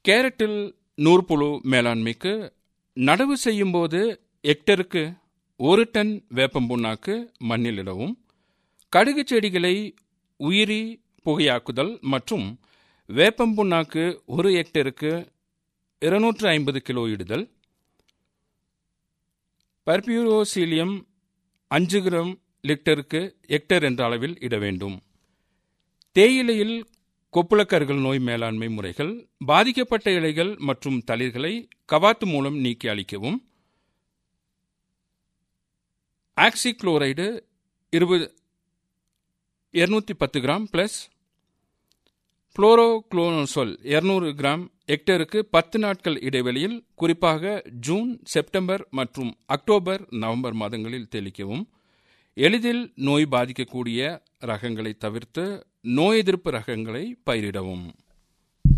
கேரட்டில் நூற்புழு மேலாண்மைக்கு நடவு செய்யும்போது ஹெக்டருக்கு ஒரு டன் வேப்பம் புண்ணாக்கு மண்ணில் இடவும் கடுகு செடிகளை உயிரி புகையாக்குதல் மற்றும் வேப்பம் புண்ணாக்கு ஒரு ஹெக்டருக்கு இருநூற்று ஐம்பது கிலோ இடுதல் பர்பியூரோசீலியம் அஞ்சு கிராம் லிட்டருக்கு ஹெக்டர் என்ற அளவில் இட வேண்டும் தேயிலையில் கொப்புளக்கருகள் நோய் மேலாண்மை முறைகள் பாதிக்கப்பட்ட இலைகள் மற்றும் தளிர்களை கவாத்து மூலம் நீக்கி அளிக்கவும் ஆக்சிக்ளோரைடு இருபது இருநூத்தி பத்து கிராம் பிளஸ் புளோரோக்ளோனோசோல் இருநூறு கிராம் ஹெக்டருக்கு பத்து நாட்கள் இடைவெளியில் குறிப்பாக ஜூன் செப்டம்பர் மற்றும் அக்டோபர் நவம்பர் மாதங்களில் தெளிக்கவும் எளிதில் நோய் பாதிக்கக்கூடிய ரகங்களை தவிர்த்து நோய் எதிர்ப்பு ரகங்களை பயிரிடவும்